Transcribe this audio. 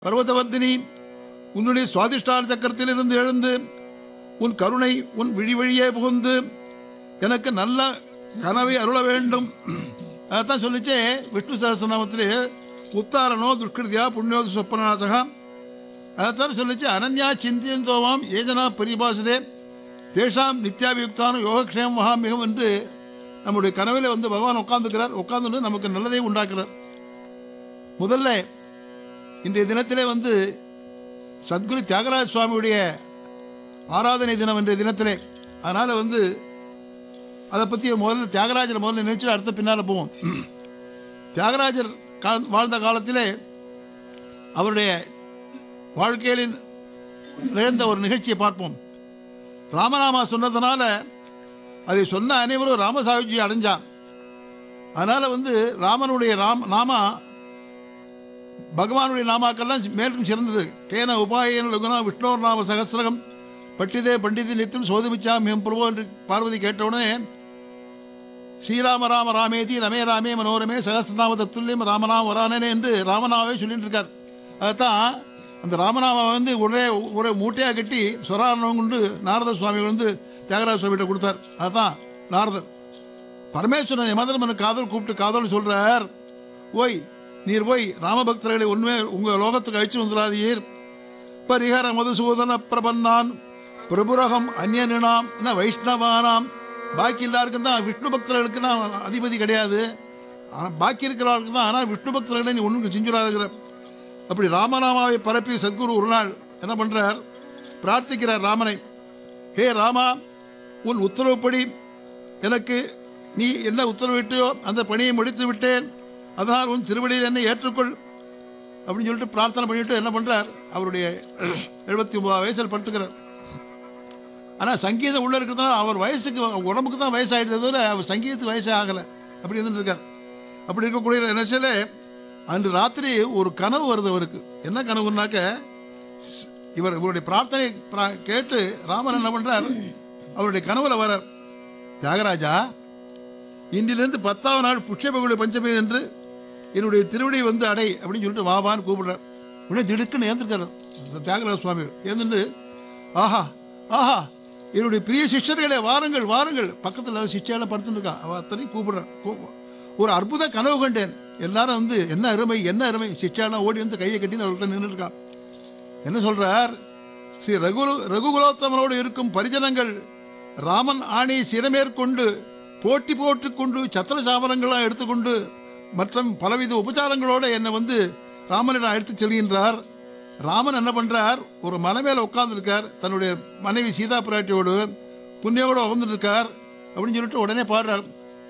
பர்வதவர்த்தினி உன்னுடைய சுவாதிஷ்டான சக்கரத்திலிருந்து எழுந்து உன் கருணை உன் விழி வழியே புகுந்து எனக்கு நல்ல கனவை அருள வேண்டும் அதைத்தான் சொல்லிச்சே விஷ்ணு சகசிரநாமத்திலே உத்தாரணோ துஷ்கிருதியா புண்ணியோ சொப்பனாசகா அதைத்தான் சொல்லிச்சு அனன்யா சிந்தியந்தோமாம் ஏஜனா பரிபாசதே தேஷாம் நித்யாபியுக்தான யோகக்ஷேம மகாமிகம் என்று நம்முடைய கனவிலே வந்து பகவான் உட்கார்ந்துக்கிறார் உட்கார்ந்துட்டு நமக்கு நல்லதை உண்டாக்குறார் முதல்ல இன்றைய தினத்திலே வந்து சத்குரு தியாகராஜ சுவாமியுடைய ஆராதனை தினம் இன்றைய தினத்திலே அதனால் வந்து அதை பற்றி முதல்ல தியாகராஜர் முதல்ல நினைச்சு அடுத்த பின்னால் போவோம் தியாகராஜர் கா- வாழ்ந்த காலத்திலே அவருடைய வாழ்க்கையில் நிகழ்ந்த ஒரு நிகழ்ச்சியை பார்ப்போம் ராமநாமா சொன்னதுனால அதை சொன்ன அனைவரும் ராமசாமிஜி அடைஞ்சான் அதனால் வந்து ராமனுடைய ராம் நாமா பகவானுடைய நாமாக்கெல்லாம் மேலும் சிறந்தது கேன உபாயன லகுனா விஷ்ணோர் நாம சகசிரகம் பட்டிதே பண்டிதி நித்தியம் சோதமிச்சா மிகம் பிரபு என்று பார்வதி கேட்டவுடனே ஸ்ரீராம ராம ராமேதி ரமே ராமே மனோரமே சகசிரநாம தத்துல்யம் ராமநாம வரானே என்று ராமநாமே சொல்லிட்டு இருக்கார் அதைத்தான் அந்த ராமநாம வந்து ஒரே ஒரு மூட்டையாக கட்டி சொராரணம் கொண்டு நாரத சுவாமி வந்து தியாகராஜ சுவாமிகிட்ட கொடுத்தார் அதுதான் நாரதர் பரமேஸ்வரன் யமதர்மன் காதல் கூப்பிட்டு காதல் சொல்றார் ஓய் நீர் போய் ராமபக்தர்களை உண்மை உங்க லோகத்துக்கு அழிச்சு வந்துடாதீர் பரிஹர மதுசூதன பிரபன்னான் பிரபுரகம் அந்நியனாம் என்ன வைஷ்ணவானாம் பாக்கி எல்லாருக்கும் தான் விஷ்ணு பக்தர்களுக்கு தான் அதிபதி கிடையாது ஆனால் பாக்கி இருக்கிறவர்களுக்கு தான் ஆனால் விஷ்ணு பக்தர்களை நீ ஒன்றும் செஞ்சுடாதுங்கிற அப்படி ராமநாமாவை பரப்பி சத்குரு ஒரு நாள் என்ன பண்றார் பிரார்த்திக்கிறார் ராமனை ஹே ராமா உன் உத்தரவுப்படி எனக்கு நீ என்ன உத்தரவிட்டியோ அந்த பணியை முடித்து விட்டேன் அதனால் உன் திருவடியில் என்னை ஏற்றுக்கொள் அப்படின்னு சொல்லிட்டு பிரார்த்தனை பண்ணிட்டு என்ன பண்றார் அவருடைய எழுபத்தி ஒன்பதாம் வயசில் படுத்துக்கிறார் ஆனால் சங்கீதம் உள்ள இருக்கிறதுனால அவர் வயசுக்கு உடம்புக்கு தான் வயசாகிடுதே தவிர அவர் சங்கீதத்துக்கு வயசே ஆகலை அப்படி இருந்துட்டு இருக்கார் அப்படி இருக்கக்கூடிய நினைச்சல அன்று ராத்திரி ஒரு கனவு வருது அவருக்கு என்ன கனவுனாக்க இவர் இவருடைய பிரார்த்தனை பிரா- கேட்டு ராமன் என்ன பண்றார் அவருடைய கனவுல வரார் தியாகராஜா இன்றிலிருந்து பத்தாவது நாள் புஷ்யபகுளி பஞ்சமி என்று என்னுடைய திருவடி வந்து அடை அப்படின்னு சொல்லிட்டு வாவான்னு கூப்பிடுறார் உடனே திடுக்குன்னு ஏந்திருக்காரு தியாகராஜ சுவாமிகள் ஏந்துட்டு ஆஹா ஆஹா என்னுடைய பிரிய சிஷ்யர்களே வாருங்கள் வாருங்கள் பக்கத்தில் சிஷ்யால படுத்துட்டு இருக்கா அவ அத்தனையும் கூப்பிடுறார் கூ- ஒரு அற்புத கனவு கண்டேன் எல்லாரும் வந்து என்ன அருமை என்ன அருமை சிஷ்யாலாம் ஓடி வந்து கையை கட்டின்னு அவர்கிட்ட நின்று இருக்கா என்ன சொல்றார் ஸ்ரீ ரகு ரகுகுலோத்தமனோடு இருக்கும் பரிஜனங்கள் ராமன் ஆணை சிறமேற்கொண்டு போட்டி போட்டுக்கொண்டு சத்திர சாமரங்களாக எடுத்துக்கொண்டு மற்றும் பலவித உபச்சாரங்களோடு என்னை வந்து ராமனிடம் அழைத்து செல்கின்றார் ராமன் என்ன பண்றார் ஒரு மலை மேல உட்கார்ந்துருக்கார் தன்னுடைய மனைவி சீதா பிராட்டியோடு புண்ணியோடு உட்கார்ந்துட்டு இருக்கார் அப்படின்னு சொல்லிட்டு உடனே பாடுறார்